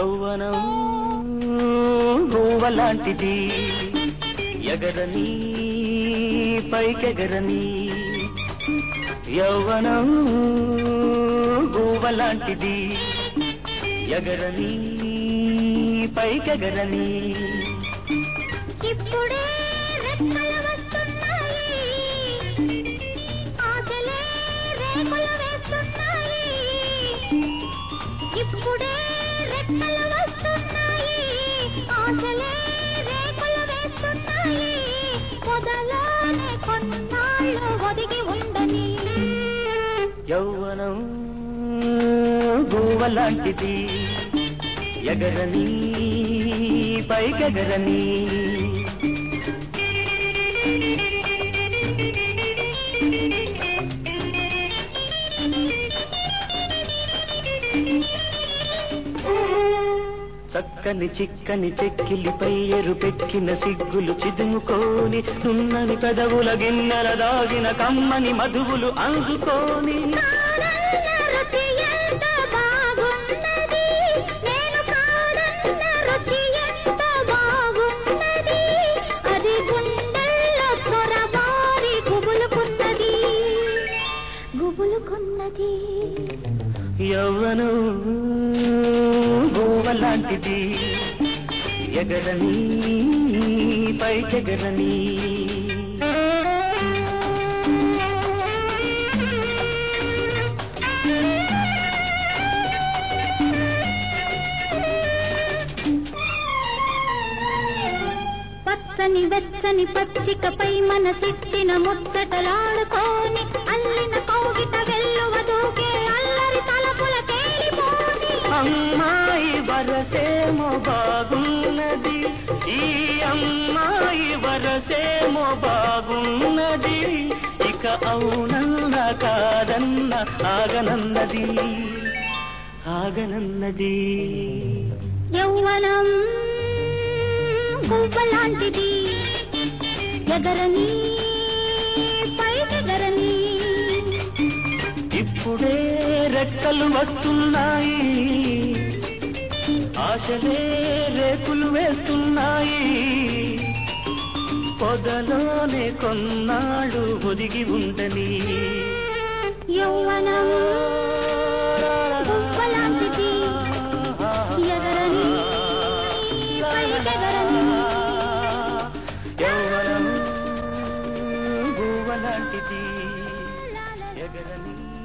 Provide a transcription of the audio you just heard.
యౌవనం గోవలాంటిది ఎగరని పైకెగరని యౌవనం గోవలాంటిది ఎగరని పైకెగరని ఇప్పుడే రెక్కలు వస్తున్నాయి ఆశలే రేకులు వేస్తున్నాయి ఇప్పుడే రెక్కలు వస్తున్నాయి ఆశలే రేకులు వేస్తున్నాయి పొదలోనే కొన్నాళ్ళు ఒదిగి ఉండని యౌవనం గోవలాంటిది ఎగరని పైకెగరని చక్కని చిక్కని చెక్కిలిపై ఎరుపెక్కిన సిగ్గులు చిదుముకోని నున్నని పెదవుల గిన్నెల దాగిన కమ్మని మధువులు అందుకోని కాదన్న రుచి ఎంత బాగున్నది నేను కాదన్న రుచి ఎంత బాగున్నది అది గుండెల్లో చొరబారి గుబులుకున్నది గుబులుకున్నది యవ్వనం గోవలాంటిది ఎగరని పైకెగరని పచ్చని వెచ్చని పచ్చికపై మనసిచ్చిన ముచ్చటలాడుకోని అల్లిన కౌగిట వెల్లువ దూకే అల్లరి తలపుల తేలిపోని అమ్మాయి వరసేమో బాగున్నది ఈ అమ్మాయి వరసేమో బాగున్నది ఇక అవునన్న కాదన్న ఆగనన్నది ఆగనన్నది యౌవనం గువ్వలాంటిది ఎగరని పైకెగరని ఇప్పుడే రెక్కలు వస్తున్నాయి ఆశలే రేకులు వేస్తున్నాయి పొదలోనే కొన్నాళ్ళు ఒదిగి ఉండని యౌవనం గువ్వలాంటిది ఎగరని పైకెగరని యవ్వనం గువ్వలాంటిది ఎగరని